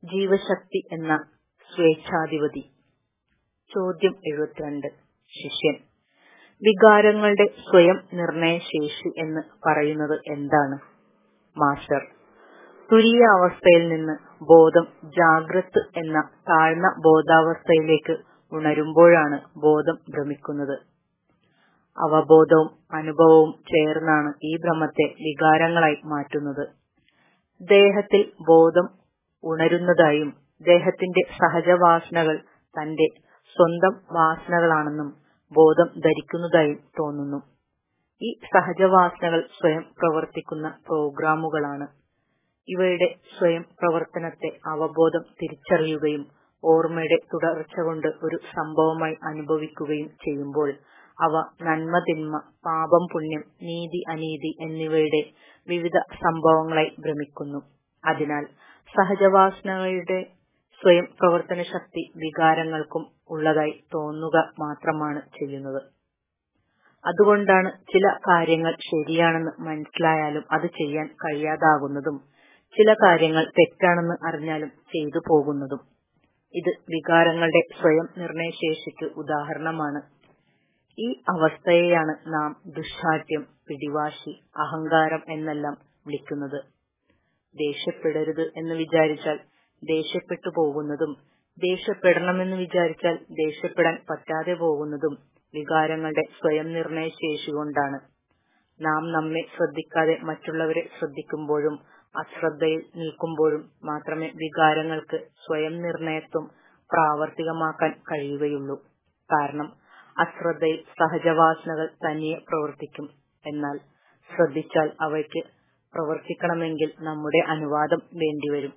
ജീവശക്തി എന്ന സ്വേച്ഛാധിപതി ചോദ്യം എഴുപത്തിരണ്ട് ശിഷ്യൻ വികാരങ്ങളുടെ സ്വയം നിർണയശേഷി എന്ന് പറയുന്നത് എന്താണ് മാസ്റ്റർ തുരീയ അവസ്ഥയിൽ നിന്ന് ബോധം ജാഗ്രത് എന്ന താഴ്ന്ന ബോധാവസ്ഥയിലേക്ക് ഉണരുമ്പോഴാണ് ബോധം ഭ്രമിക്കുന്നത് അവബോധവും അനുഭവവും ചേർന്നാണ് ഈ ഭ്രമത്തെ വികാരങ്ങളായി മാറ്റുന്നത് ദേഹത്തിൽ ബോധം ഉണരുന്നതായും ദേഹത്തിന്റെ സഹജവാസനകൾ തന്റെ സ്വന്തം വാസനകളാണെന്നും ബോധം ധരിക്കുന്നതായും തോന്നുന്നു ഈ സഹജവാസനകൾ സ്വയം പ്രവർത്തിക്കുന്ന പ്രോഗ്രാമുകളാണ് ഇവയുടെ സ്വയം പ്രവർത്തനത്തെ അവബോധം തിരിച്ചറിയുകയും ഓർമ്മയുടെ തുടർച്ച കൊണ്ട് ഒരു സംഭവമായി അനുഭവിക്കുകയും ചെയ്യുമ്പോൾ അവ നന്മ തിന്മ പാപം പുണ്യം നീതി അനീതി എന്നിവയുടെ വിവിധ സംഭവങ്ങളായി ഭ്രമിക്കുന്നു അതിനാൽ സഹജവാസനകളുടെ സ്വയം പ്രവർത്തന ശക്തി വികാരങ്ങൾക്കും ഉള്ളതായി തോന്നുക മാത്രമാണ് ചെയ്യുന്നത് അതുകൊണ്ടാണ് ചില കാര്യങ്ങൾ ശരിയാണെന്ന് മനസ്സിലായാലും അത് ചെയ്യാൻ കഴിയാതാകുന്നതും ചില കാര്യങ്ങൾ തെറ്റാണെന്ന് അറിഞ്ഞാലും ചെയ്തു പോകുന്നതും ഇത് വികാരങ്ങളുടെ സ്വയം നിർണയശേഷിക്ക് ഉദാഹരണമാണ് ഈ അവസ്ഥയെയാണ് നാം ദുശാഠ്യം പിടിവാശി അഹങ്കാരം എന്നെല്ലാം വിളിക്കുന്നത് ദേഷ്യപ്പെടരുത് എന്ന് വിചാരിച്ചാൽ ദേഷ്യപ്പെട്ടു പോകുന്നതും ദേഷ്യപ്പെടണമെന്ന് വിചാരിച്ചാൽ ദേഷ്യപ്പെടാൻ പറ്റാതെ പോകുന്നതും വികാരങ്ങളുടെ സ്വയം നിർണയ ശേഷി കൊണ്ടാണ് നാം നമ്മെ ശ്രദ്ധിക്കാതെ മറ്റുള്ളവരെ ശ്രദ്ധിക്കുമ്പോഴും അശ്രദ്ധയിൽ നിൽക്കുമ്പോഴും മാത്രമേ വികാരങ്ങൾക്ക് സ്വയം നിർണയത്വം പ്രാവർത്തികമാക്കാൻ കഴിയുകയുള്ളൂ കാരണം അശ്രദ്ധയിൽ സഹജവാസനകൾ തനിയെ പ്രവർത്തിക്കും എന്നാൽ ശ്രദ്ധിച്ചാൽ അവയ്ക്ക് പ്രവർത്തിക്കണമെങ്കിൽ നമ്മുടെ അനുവാദം വേണ്ടിവരും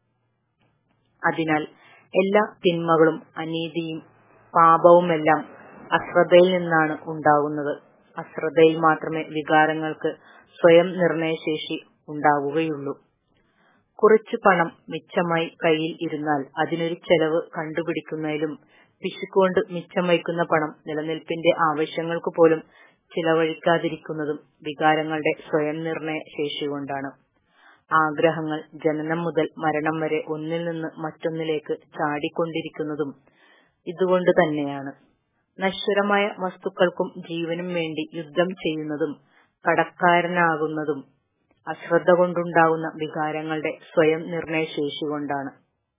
അതിനാൽ എല്ലാ തിന്മകളും അനീതിയും പാപവുമെല്ലാം അശ്രദ്ധയിൽ നിന്നാണ് ഉണ്ടാകുന്നത് അശ്രദ്ധയിൽ മാത്രമേ വികാരങ്ങൾക്ക് സ്വയം നിർണയശേഷി ഉണ്ടാവുകയുള്ളൂ കുറച്ചു പണം മിച്ചമായി കയ്യിൽ ഇരുന്നാൽ അതിനൊരു ചെലവ് കണ്ടുപിടിക്കുന്നതിലും പിശുക്കൊണ്ട് മിച്ചം വയ്ക്കുന്ന പണം നിലനിൽപ്പിന്റെ ആവശ്യങ്ങൾക്ക് പോലും ചിലവഴിക്കാതിരിക്കുന്നതും വികാരങ്ങളുടെ സ്വയം നിർണയ ശേഷി കൊണ്ടാണ് ആഗ്രഹങ്ങൾ ജനനം മുതൽ മരണം വരെ ഒന്നിൽ നിന്ന് മറ്റൊന്നിലേക്ക് ചാടിക്കൊണ്ടിരിക്കുന്നതും ഇതുകൊണ്ട് തന്നെയാണ് നശ്വരമായ വസ്തുക്കൾക്കും ജീവനും വേണ്ടി യുദ്ധം ചെയ്യുന്നതും കടക്കാരനാകുന്നതും അശ്രദ്ധ കൊണ്ടുണ്ടാകുന്ന വികാരങ്ങളുടെ സ്വയം നിർണയശേഷി കൊണ്ടാണ്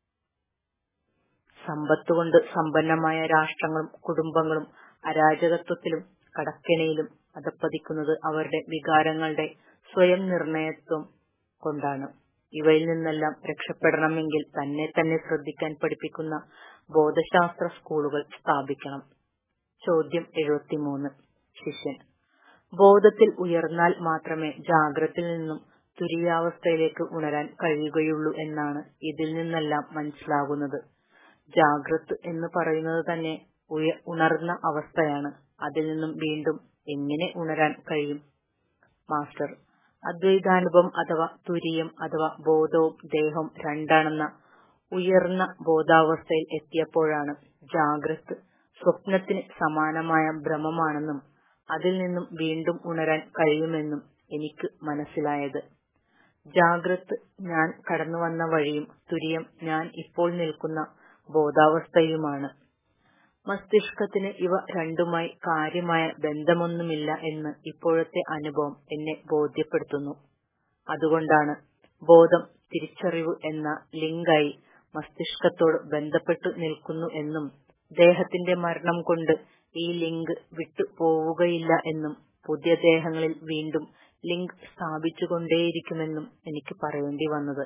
സമ്പത്തുകൊണ്ട് സമ്പന്നമായ രാഷ്ട്രങ്ങളും കുടുംബങ്ങളും അരാജകത്വത്തിലും കടക്കെണിയിലും അധപ്പതിക്കുന്നത് അവരുടെ വികാരങ്ങളുടെ സ്വയം നിർണയത്വം കൊണ്ടാണ് ഇവയിൽ നിന്നെല്ലാം രക്ഷപ്പെടണമെങ്കിൽ തന്നെ തന്നെ ശ്രദ്ധിക്കാൻ പഠിപ്പിക്കുന്ന ബോധശാസ്ത്ര സ്കൂളുകൾ സ്ഥാപിക്കണം ചോദ്യം എഴുപത്തിമൂന്ന് ശിഷ്യൻ ബോധത്തിൽ ഉയർന്നാൽ മാത്രമേ ജാഗ്രത്തിൽ നിന്നും തുരിയാവസ്ഥയിലേക്ക് ഉണരാൻ കഴിയുകയുള്ളൂ എന്നാണ് ഇതിൽ നിന്നെല്ലാം മനസ്സിലാകുന്നത് ജാഗ്രത് എന്ന് പറയുന്നത് തന്നെ ഉണർന്ന അവസ്ഥയാണ് അതിൽ നിന്നും വീണ്ടും എങ്ങനെ ഉണരാൻ കഴിയും മാസ്റ്റർ അദ്വൈതാനുഭവം അഥവാ തുരിയം അഥവാ ബോധവും ദേഹവും രണ്ടാണെന്ന ഉയർന്ന ബോധാവസ്ഥയിൽ എത്തിയപ്പോഴാണ് ജാഗ്രത് സ്വപ്നത്തിന് സമാനമായ ഭ്രമമാണെന്നും അതിൽ നിന്നും വീണ്ടും ഉണരാൻ കഴിയുമെന്നും എനിക്ക് മനസ്സിലായത് ജാഗ്രത് ഞാൻ കടന്നു വന്ന വഴിയും തുരിയം ഞാൻ ഇപ്പോൾ നിൽക്കുന്ന ബോധാവസ്ഥയുമാണ് മസ്തിഷ്കത്തിന് ഇവ രണ്ടുമായി കാര്യമായ ബന്ധമൊന്നുമില്ല എന്ന് ഇപ്പോഴത്തെ അനുഭവം എന്നെ ബോധ്യപ്പെടുത്തുന്നു അതുകൊണ്ടാണ് ബോധം തിരിച്ചറിവ് എന്ന ലിങ്കായി മസ്തിഷ്കത്തോട് ബന്ധപ്പെട്ടു നിൽക്കുന്നു എന്നും ദേഹത്തിന്റെ മരണം കൊണ്ട് ഈ ലിങ്ക് വിട്ടു പോവുകയില്ല എന്നും പുതിയ ദേഹങ്ങളിൽ വീണ്ടും ലിങ്ക് സ്ഥാപിച്ചുകൊണ്ടേയിരിക്കുമെന്നും എനിക്ക് പറയേണ്ടി വന്നത്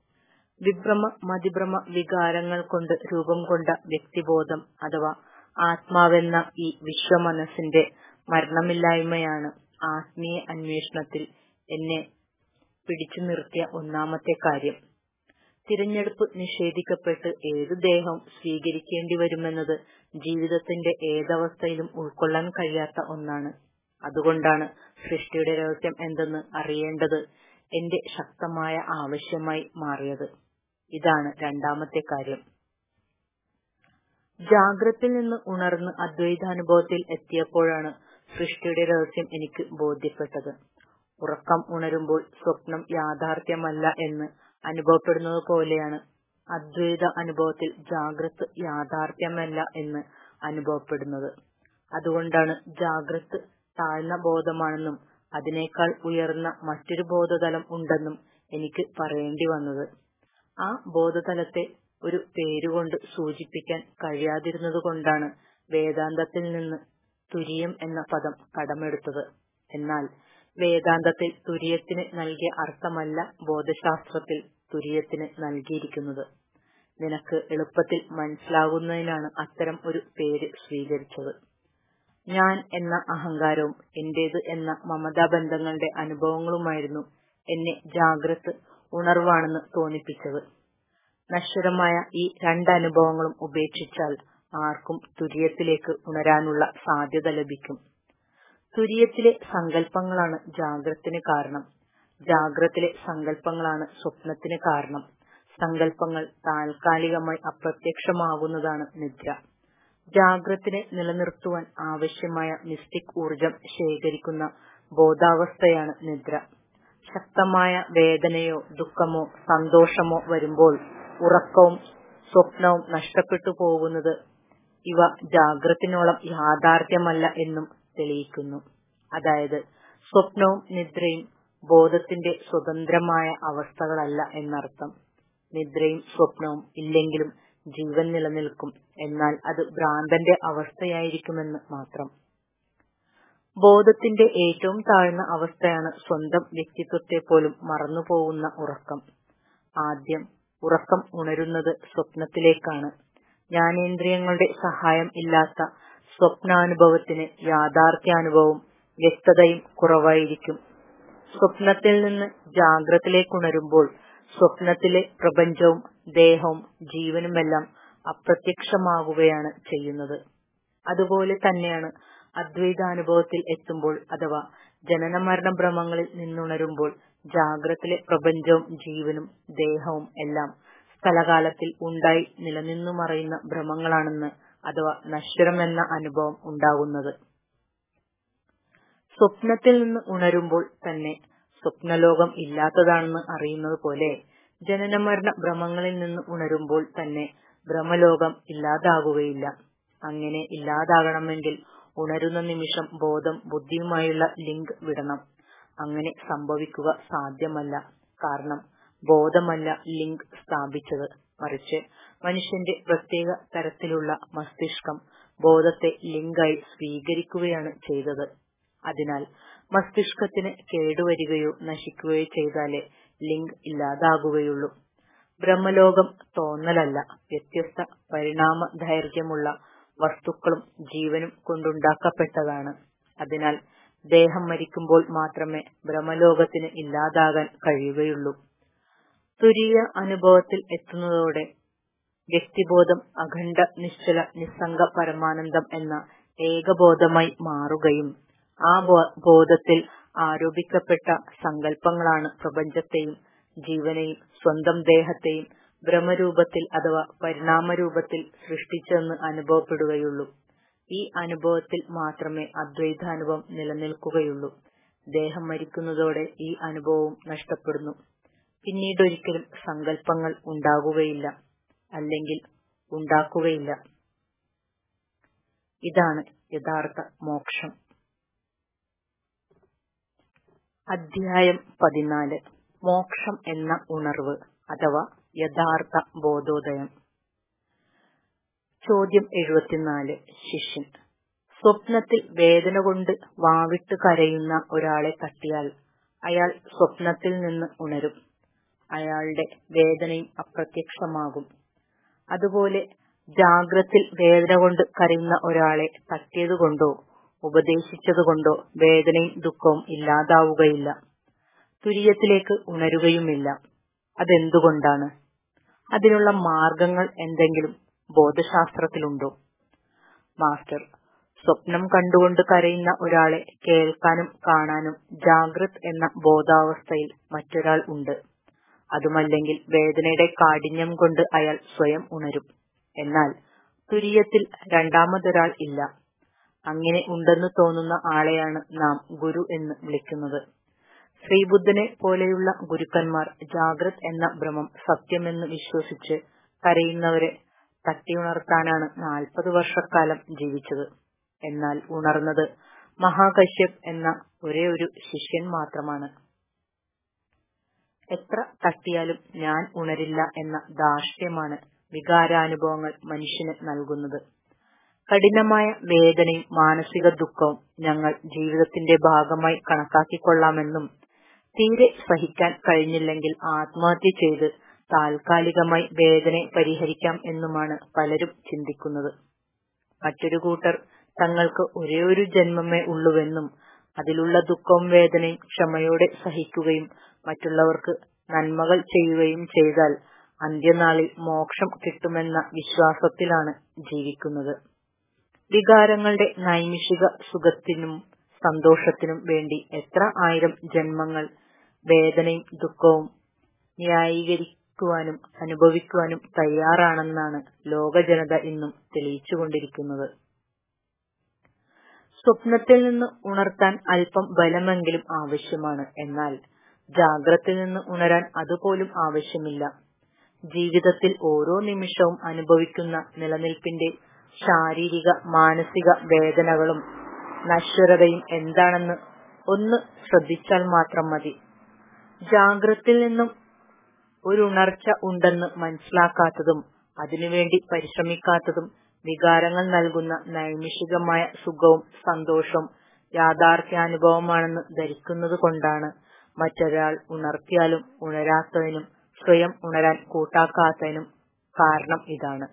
വിഭ്രമ മതിഭ്രമ വികാരങ്ങൾ കൊണ്ട് രൂപം കൊണ്ട വ്യക്തിബോധം അഥവാ ആത്മാവെന്ന ഈ വിശ്വമനസ്സിന്റെ മരണമില്ലായ്മയാണ് ആത്മീയ അന്വേഷണത്തിൽ എന്നെ പിടിച്ചു നിർത്തിയ ഒന്നാമത്തെ കാര്യം തിരഞ്ഞെടുപ്പ് നിഷേധിക്കപ്പെട്ട് ഏതു ദേഹം സ്വീകരിക്കേണ്ടി വരുമെന്നത് ജീവിതത്തിന്റെ ഏതവസ്ഥയിലും ഉൾക്കൊള്ളാൻ കഴിയാത്ത ഒന്നാണ് അതുകൊണ്ടാണ് സൃഷ്ടിയുടെ രഹസ്യം എന്തെന്ന് അറിയേണ്ടത് എന്റെ ശക്തമായ ആവശ്യമായി മാറിയത് ഇതാണ് രണ്ടാമത്തെ കാര്യം ജാഗ്രത്തിൽ നിന്ന് ഉണർന്ന് അദ്വൈതാനുഭവത്തിൽ എത്തിയപ്പോഴാണ് സൃഷ്ടിയുടെ രഹസ്യം എനിക്ക് ബോധ്യപ്പെട്ടത് ഉറക്കം ഉണരുമ്പോൾ സ്വപ്നം യാഥാർത്ഥ്യമല്ല എന്ന് അനുഭവപ്പെടുന്നത് പോലെയാണ് അദ്വൈത അനുഭവത്തിൽ ജാഗ്രത് യാഥാർത്ഥ്യമല്ല എന്ന് അനുഭവപ്പെടുന്നത് അതുകൊണ്ടാണ് ജാഗ്രത് താഴ്ന്ന ബോധമാണെന്നും അതിനേക്കാൾ ഉയർന്ന മറ്റൊരു ബോധതലം ഉണ്ടെന്നും എനിക്ക് പറയേണ്ടി വന്നത് ആ ബോധതലത്തെ ഒരു പേരുകൊണ്ട് സൂചിപ്പിക്കാൻ കഴിയാതിരുന്നതുകൊണ്ടാണ് വേദാന്തത്തിൽ നിന്ന് തുരിയം എന്ന പദം കടമെടുത്തത് എന്നാൽ വേദാന്തത്തിൽ തുര്യത്തിന് നൽകിയ അർത്ഥമല്ല ബോധശാസ്ത്രത്തിൽ തുര്യത്തിന് നൽകിയിരിക്കുന്നത് നിനക്ക് എളുപ്പത്തിൽ മനസ്സിലാകുന്നതിനാണ് അത്തരം ഒരു പേര് സ്വീകരിച്ചത് ഞാൻ എന്ന അഹങ്കാരവും എന്റേത് എന്ന മമതാബന്ധങ്ങളുടെ അനുഭവങ്ങളുമായിരുന്നു എന്നെ ജാഗ്രത് ഉണർവാണെന്ന് തോന്നിപ്പിച്ചത് നശ്വരമായ ഈ രണ്ടനുഭവങ്ങളും ഉപേക്ഷിച്ചാൽ ആർക്കും തുര്യത്തിലേക്ക് ഉണരാനുള്ള സാധ്യത ലഭിക്കും തുര്യത്തിലെ സങ്കല്പങ്ങളാണ് ജാഗ്രത്തിന് കാരണം ജാഗ്രത്തിലെ സങ്കല്പങ്ങളാണ് സ്വപ്നത്തിന് കാരണം സങ്കല്പങ്ങൾ താൽക്കാലികമായി അപ്രത്യക്ഷമാകുന്നതാണ് നിദ്ര ജാഗ്രത്തിനെ നിലനിർത്തുവാൻ ആവശ്യമായ മിസ്റ്റിക് ഊർജം ശേഖരിക്കുന്ന ബോധാവസ്ഥയാണ് നിദ്ര ശക്തമായ വേദനയോ ദുഃഖമോ സന്തോഷമോ വരുമ്പോൾ ഉറക്കവും സ്വപ്നവും നഷ്ടപ്പെട്ടു പോകുന്നത് ഇവ ജാഗ്രത്തിനോളം യാഥാർത്ഥ്യമല്ല എന്നും തെളിയിക്കുന്നു അതായത് സ്വപ്നവും നിദ്രയും ബോധത്തിന്റെ സ്വതന്ത്രമായ അവസ്ഥകളല്ല എന്നർത്ഥം നിദ്രയും സ്വപ്നവും ഇല്ലെങ്കിലും ജീവൻ നിലനിൽക്കും എന്നാൽ അത് ഭ്രാന്തന്റെ അവസ്ഥയായിരിക്കുമെന്ന് മാത്രം ബോധത്തിന്റെ ഏറ്റവും താഴ്ന്ന അവസ്ഥയാണ് സ്വന്തം വ്യക്തിത്വത്തെ പോലും മറന്നുപോകുന്ന ഉറക്കം ആദ്യം ഉറക്കം ഉണരുന്നത് സ്വപ്നത്തിലേക്കാണ് ജ്ഞാനേന്ദ്രിയങ്ങളുടെ സഹായം ഇല്ലാത്ത സ്വപ്നാനുഭവത്തിന് യാഥാർത്ഥ്യാനുഭവവും വ്യക്തതയും കുറവായിരിക്കും സ്വപ്നത്തിൽ നിന്ന് ജാഗ്രതയിലേക്കുണരുമ്പോൾ സ്വപ്നത്തിലെ പ്രപഞ്ചവും ദേഹവും ജീവനുമെല്ലാം അപ്രത്യക്ഷമാകുകയാണ് ചെയ്യുന്നത് അതുപോലെ തന്നെയാണ് അദ്വൈതാനുഭവത്തിൽ എത്തുമ്പോൾ അഥവാ ജനന മരണ ഭ്രമങ്ങളിൽ നിന്നുണരുമ്പോൾ ജാഗ്രത്തിലെ പ്രപഞ്ചവും ജീവനും ദേഹവും എല്ലാം സ്ഥലകാലത്തിൽ ഉണ്ടായി നിലനിന്നു മറയുന്ന ഭ്രമങ്ങളാണെന്ന് അഥവാ നശ്വരമെന്ന അനുഭവം ഉണ്ടാകുന്നത് സ്വപ്നത്തിൽ നിന്ന് ഉണരുമ്പോൾ തന്നെ സ്വപ്നലോകം ഇല്ലാത്തതാണെന്ന് അറിയുന്നത് പോലെ ജനനമരണ ഭ്രമങ്ങളിൽ നിന്ന് ഉണരുമ്പോൾ തന്നെ ഭ്രമലോകം ഇല്ലാതാകുകയില്ല അങ്ങനെ ഇല്ലാതാകണമെങ്കിൽ ഉണരുന്ന നിമിഷം ബോധം ബുദ്ധിയുമായുള്ള ലിങ്ക് വിടണം അങ്ങനെ സംഭവിക്കുക സാധ്യമല്ല കാരണം ബോധമല്ല ലിങ്ക് സ്ഥാപിച്ചത് മറിച്ച് മനുഷ്യന്റെ പ്രത്യേക തരത്തിലുള്ള മസ്തിഷ്കം ബോധത്തെ ലിങ്കായി സ്വീകരിക്കുകയാണ് ചെയ്തത് അതിനാൽ മസ്തിഷ്കത്തിന് കേടുവരികയോ നശിക്കുകയോ ചെയ്താലേ ലിങ്ക് ഇല്ലാതാകുകയുള്ളൂ ബ്രഹ്മലോകം തോന്നലല്ല വ്യത്യസ്ത പരിണാമ ദൈർഘ്യമുള്ള വസ്തുക്കളും ജീവനും കൊണ്ടുണ്ടാക്കപ്പെട്ടതാണ് അതിനാൽ ദേഹം മരിക്കുമ്പോൾ മാത്രമേ ബ്രഹ്മലോകത്തിന് ഇല്ലാതാകാൻ കഴിയുകയുള്ളൂ തുരിയ അനുഭവത്തിൽ എത്തുന്നതോടെ വ്യക്തിബോധം അഖണ്ഡ നിശ്ചല നിസ്സംഗ പരമാനന്ദം എന്ന ഏകബോധമായി മാറുകയും ആ ബോധത്തിൽ ആരോപിക്കപ്പെട്ട സങ്കല്പങ്ങളാണ് പ്രപഞ്ചത്തെയും ജീവനെയും സ്വന്തം ദേഹത്തെയും ഭ്രമരൂപത്തിൽ അഥവാ പരിണാമരൂപത്തിൽ സൃഷ്ടിച്ചെന്ന് അനുഭവപ്പെടുകയുള്ളൂ ഈ അനുഭവത്തിൽ മാത്രമേ അദ്വൈതാനുഭവം നിലനിൽക്കുകയുള്ളൂ ദേഹം മരിക്കുന്നതോടെ ഈ അനുഭവവും നഷ്ടപ്പെടുന്നു പിന്നീടൊരിക്കലും സങ്കല്പങ്ങൾ ഉണ്ടാകുകയില്ല അല്ലെങ്കിൽ ഉണ്ടാക്കുകയില്ല ഇതാണ് യഥാർത്ഥ മോക്ഷം അധ്യായം പതിനാല് മോക്ഷം എന്ന ഉണർവ് അഥവാ യഥാർത്ഥ ബോധോദയം ചോദ്യം എഴുപത്തിനാല് ശിഷ്യൻ സ്വപ്നത്തിൽ വേദന കൊണ്ട് വാവിട്ട് കരയുന്ന ഒരാളെ തട്ടിയാൽ അയാൾ സ്വപ്നത്തിൽ നിന്ന് ഉണരും അയാളുടെ വേദനയും അപ്രത്യക്ഷമാകും അതുപോലെ ജാഗ്രത്തിൽ വേദന കൊണ്ട് കരയുന്ന ഒരാളെ തട്ടിയതുകൊണ്ടോ ഉപദേശിച്ചതുകൊണ്ടോ വേദനയും ദുഃഖവും ഇല്ലാതാവുകയില്ല തുര്യത്തിലേക്ക് ഉണരുകയുമില്ല അതെന്തുകൊണ്ടാണ് അതിനുള്ള മാർഗങ്ങൾ എന്തെങ്കിലും ബോധശാസ്ത്രത്തിലുണ്ടോ മാസ്റ്റർ സ്വപ്നം കണ്ടുകൊണ്ട് കരയുന്ന ഒരാളെ കേൾക്കാനും കാണാനും ജാഗ്രത് എന്ന ബോധാവസ്ഥയിൽ മറ്റൊരാൾ ഉണ്ട് അതുമല്ലെങ്കിൽ വേദനയുടെ കാഠിന്യം കൊണ്ട് അയാൾ സ്വയം ഉണരും എന്നാൽ തുര്യത്തിൽ രണ്ടാമതൊരാൾ ഇല്ല അങ്ങനെ ഉണ്ടെന്ന് തോന്നുന്ന ആളെയാണ് നാം ഗുരു എന്ന് വിളിക്കുന്നത് ശ്രീബുദ്ധനെ പോലെയുള്ള ഗുരുക്കന്മാർ ജാഗ്രത് എന്ന ഭ്രമം സത്യമെന്ന് വിശ്വസിച്ച് കരയുന്നവരെ തട്ടിയുണർത്താനാണ് നാൽപ്പത് വർഷക്കാലം ജീവിച്ചത് എന്നാൽ ഉണർന്നത് മഹാകശ്യപ് എന്ന ഒരേ ഒരു ശിഷ്യൻ മാത്രമാണ് എത്ര തട്ടിയാലും ഞാൻ ഉണരില്ല എന്ന ധാർഷ്ട്യമാണ് വികാരാനുഭവങ്ങൾ മനുഷ്യന് നൽകുന്നത് കഠിനമായ വേദനയും മാനസിക ദുഃഖവും ഞങ്ങൾ ജീവിതത്തിന്റെ ഭാഗമായി കണക്കാക്കിക്കൊള്ളാമെന്നും തീരെ സഹിക്കാൻ കഴിഞ്ഞില്ലെങ്കിൽ ആത്മഹത്യ ചെയ്ത് താൽക്കാലികമായി വേദന പരിഹരിക്കാം എന്നുമാണ് പലരും ചിന്തിക്കുന്നത് മറ്റൊരു കൂട്ടർ തങ്ങൾക്ക് ഒരേ ഒരു ജന്മമേ ഉള്ളുവെന്നും അതിലുള്ള ദുഃഖവും വേദനയും ക്ഷമയോടെ സഹിക്കുകയും മറ്റുള്ളവർക്ക് നന്മകൾ ചെയ്യുകയും ചെയ്താൽ അന്ത്യനാളിൽ മോക്ഷം കിട്ടുമെന്ന വിശ്വാസത്തിലാണ് ജീവിക്കുന്നത് വികാരങ്ങളുടെ നൈമിഷിക സുഖത്തിനും സന്തോഷത്തിനും വേണ്ടി എത്ര ആയിരം ജന്മങ്ങൾ വേദനയും ദുഃഖവും ന്യായീകരിക്കുവാനും അനുഭവിക്കുവാനും തയ്യാറാണെന്നാണ് ലോക ജനത ഇന്നും തെളിയിച്ചുകൊണ്ടിരിക്കുന്നത് സ്വപ്നത്തിൽ നിന്ന് ഉണർത്താൻ അല്പം ബലമെങ്കിലും ആവശ്യമാണ് എന്നാൽ ജാഗ്രത്തിൽ നിന്ന് ഉണരാൻ അതുപോലും ആവശ്യമില്ല ജീവിതത്തിൽ ഓരോ നിമിഷവും അനുഭവിക്കുന്ന നിലനിൽപ്പിന്റെ ശാരീരിക മാനസിക വേദനകളും നശ്വരതയും എന്താണെന്ന് ഒന്ന് ശ്രദ്ധിച്ചാൽ മാത്രം മതി ജാഗ്രത്തിൽ നിന്നും ഒരു ഉണർച്ച ഉണ്ടെന്ന് മനസ്സിലാക്കാത്തതും അതിനുവേണ്ടി പരിശ്രമിക്കാത്തതും വികാരങ്ങൾ നൽകുന്ന നൈമിഷികമായ സുഖവും സന്തോഷവും യാഥാർത്ഥ്യാനുഭവമാണെന്ന് ധരിക്കുന്നത് കൊണ്ടാണ് മറ്റൊരാൾ ഉണർത്തിയാലും ഉണരാത്തതിനും സ്വയം ഉണരാൻ കൂട്ടാക്കാത്തതിനും കാരണം ഇതാണ്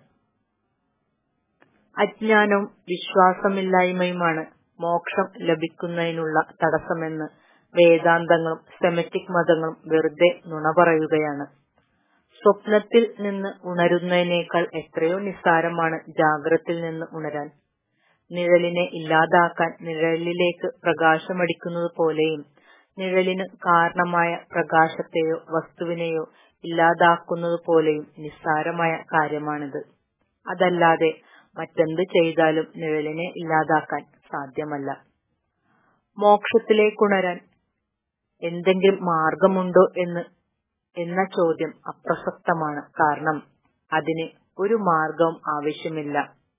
അജ്ഞാനവും വിശ്വാസമില്ലായ്മയുമാണ് മോക്ഷം ലഭിക്കുന്നതിനുള്ള തടസ്സമെന്ന് വേദാന്തങ്ങളും സെമറ്റിക് മതങ്ങളും വെറുതെ നുണ പറയുകയാണ് സ്വപ്നത്തിൽ നിന്ന് ഉണരുന്നതിനേക്കാൾ എത്രയോ നിസ്സാരമാണ് ജാഗ്രത്തിൽ നിന്ന് ഉണരാൻ നിഴലിനെ ഇല്ലാതാക്കാൻ നിഴലിലേക്ക് പ്രകാശമടിക്കുന്നത് പോലെയും നിഴലിന് കാരണമായ പ്രകാശത്തെയോ വസ്തുവിനെയോ ഇല്ലാതാക്കുന്നത് പോലെയും നിസ്സാരമായ കാര്യമാണിത് അതല്ലാതെ മറ്റെന്ത് ചെയ്താലും നിഴലിനെ ഇല്ലാതാക്കാൻ സാധ്യമല്ല മോക്ഷത്തിലേക്കുണരാൻ എന്തെങ്കിലും മാർഗമുണ്ടോ എന്ന് എന്ന ചോദ്യം അപ്രസക്തമാണ് കാരണം അതിന് ഒരു മാർഗവും ആവശ്യമില്ല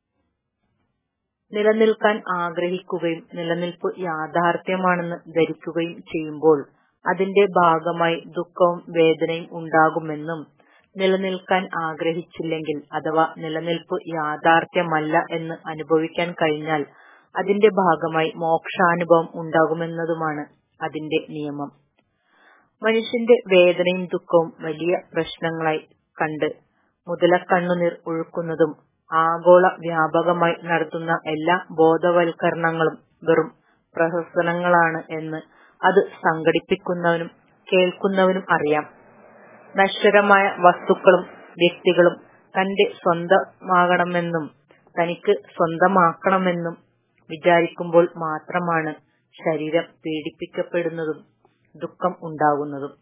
നിലനിൽക്കാൻ ആഗ്രഹിക്കുകയും നിലനിൽപ്പ് യാഥാർത്ഥ്യമാണെന്ന് ധരിക്കുകയും ചെയ്യുമ്പോൾ അതിന്റെ ഭാഗമായി ദുഃഖവും വേദനയും ഉണ്ടാകുമെന്നും നിലനിൽക്കാൻ ആഗ്രഹിച്ചില്ലെങ്കിൽ അഥവാ നിലനിൽപ്പ് യാഥാർത്ഥ്യമല്ല എന്ന് അനുഭവിക്കാൻ കഴിഞ്ഞാൽ അതിന്റെ ഭാഗമായി മോക്ഷാനുഭവം ഉണ്ടാകുമെന്നതുമാണ് അതിന്റെ നിയമം മനുഷ്യന്റെ വേദനയും ദുഃഖവും വലിയ പ്രശ്നങ്ങളായി കണ്ട് മുതലക്കണ്ണുനീർ ഒഴുക്കുന്നതും ആഗോള വ്യാപകമായി നടത്തുന്ന എല്ലാ ബോധവൽക്കരണങ്ങളും വെറും പ്രഹസനങ്ങളാണ് എന്ന് അത് സംഘടിപ്പിക്കുന്നവനും കേൾക്കുന്നവനും അറിയാം നശ്വരമായ വസ്തുക്കളും വ്യക്തികളും തന്റെ സ്വന്തമാകണമെന്നും തനിക്ക് സ്വന്തമാക്കണമെന്നും വിചാരിക്കുമ്പോൾ മാത്രമാണ് ശരീരം പീഡിപ്പിക്കപ്പെടുന്നതും ദുഃഖം ഉണ്ടാകുന്നതും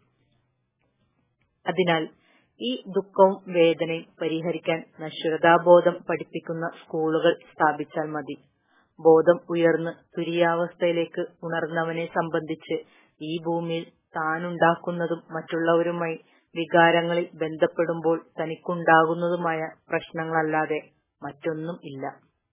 അതിനാൽ ഈ ദുഃഖവും വേദനയും പരിഹരിക്കാൻ നശ്വരതാബോധം പഠിപ്പിക്കുന്ന സ്കൂളുകൾ സ്ഥാപിച്ചാൽ മതി ബോധം ഉയർന്ന് തുരിയാവസ്ഥയിലേക്ക് ഉണർന്നവനെ സംബന്ധിച്ച് ഈ ഭൂമിയിൽ താനുണ്ടാക്കുന്നതും മറ്റുള്ളവരുമായി വികാരങ്ങളിൽ ബന്ധപ്പെടുമ്പോൾ തനിക്കുണ്ടാകുന്നതുമായ പ്രശ്നങ്ങളല്ലാതെ മറ്റൊന്നും ഇല്ല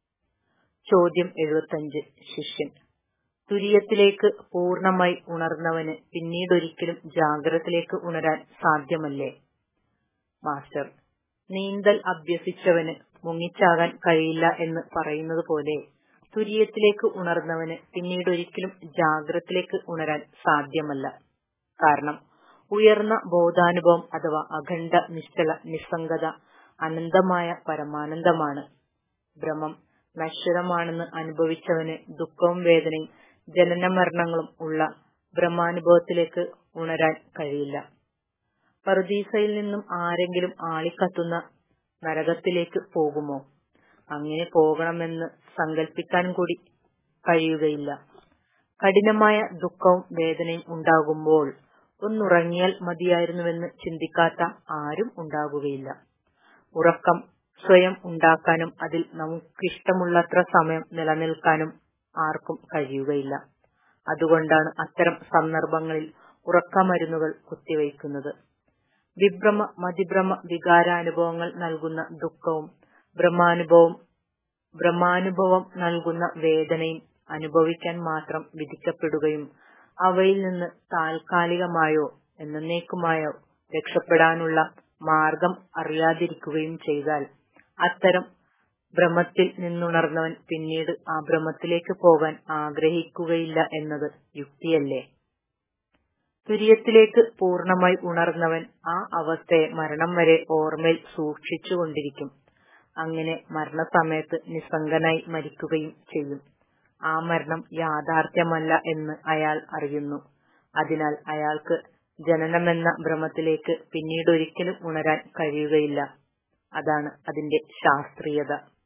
ചോദ്യം എഴുപത്തഞ്ച് ശിഷ്യൻ തുര്യത്തിലേക്ക് പൂർണ്ണമായി ഉണർന്നവന് പിന്നീടൊരിക്കലും ജാഗ്രതത്തിലേക്ക് ഉണരാൻ സാധ്യമല്ലേ മാസ്റ്റർ നീന്തൽ അഭ്യസിച്ചവന് മുങ്ങിച്ചാകാൻ കഴിയില്ല എന്ന് പറയുന്നത് പോലെ തുര്യത്തിലേക്ക് ഉണർന്നവന് പിന്നീടൊരിക്കലും ജാഗ്രതത്തിലേക്ക് ഉണരാൻ സാധ്യമല്ല കാരണം ഉയർന്ന ബോധാനുഭവം അഥവാ അഖണ്ഡ നിശ്ചല നിസ്സംഗത അനന്തമായ പരമാനന്ദമാണ് ഭ്രമം നശ്വരമാണെന്ന് അനുഭവിച്ചവന് ദുഃഖവും വേദനയും ജനനമരണങ്ങളും ഉള്ള ബ്രഹ്മാനുഭവത്തിലേക്ക് ഉണരാൻ കഴിയില്ല പറുദീസയിൽ നിന്നും ആരെങ്കിലും ആളിക്കത്തുന്ന നരകത്തിലേക്ക് പോകുമോ അങ്ങനെ പോകണമെന്ന് സങ്കല്പിക്കാൻ കൂടി കഴിയുകയില്ല കഠിനമായ ദുഃഖവും വേദനയും ഉണ്ടാകുമ്പോൾ ഒന്നുറങ്ങിയാൽ മതിയായിരുന്നുവെന്ന് ചിന്തിക്കാത്ത ആരും ഉണ്ടാകുകയില്ല ഉറക്കം സ്വയം ഉണ്ടാക്കാനും അതിൽ നമുക്കിഷ്ടമുള്ളത്ര സമയം നിലനിൽക്കാനും ആർക്കും കഴിയുകയില്ല അതുകൊണ്ടാണ് അത്തരം സന്ദർഭങ്ങളിൽ ഉറക്കമരുന്നുകൾ കുത്തിവയ്ക്കുന്നത് വിഭ്രമ മതിഭ്രമ വികാരാനുഭവങ്ങൾ നൽകുന്ന ദുഃഖവും ബ്രഹ്മാനുഭവം ബ്രഹ്മാനുഭവം നൽകുന്ന വേദനയും അനുഭവിക്കാൻ മാത്രം വിധിക്കപ്പെടുകയും അവയിൽ നിന്ന് താൽക്കാലികമായോ എന്നേക്കുമായോ രക്ഷപ്പെടാനുള്ള മാർഗം അറിയാതിരിക്കുകയും ചെയ്താൽ അത്തരം ഭ്രമത്തിൽ നിന്നുണർന്നവൻ പിന്നീട് ആ ഭ്രമത്തിലേക്ക് പോകാൻ ആഗ്രഹിക്കുകയില്ല എന്നത് യുക്തിയല്ലേ തുര്യത്തിലേക്ക് പൂർണ്ണമായി ഉണർന്നവൻ ആ അവസ്ഥയെ മരണം വരെ ഓർമ്മയിൽ സൂക്ഷിച്ചുകൊണ്ടിരിക്കും അങ്ങനെ മരണസമയത്ത് നിസ്സംഗനായി മരിക്കുകയും ചെയ്യും ആ മരണം യാഥാർത്ഥ്യമല്ല എന്ന് അയാൾ അറിയുന്നു അതിനാൽ അയാൾക്ക് ജനനമെന്ന ഭ്രമത്തിലേക്ക് പിന്നീടൊരിക്കലും ഉണരാൻ കഴിയുകയില്ല അതാണ് അതിന്റെ ശാസ്ത്രീയത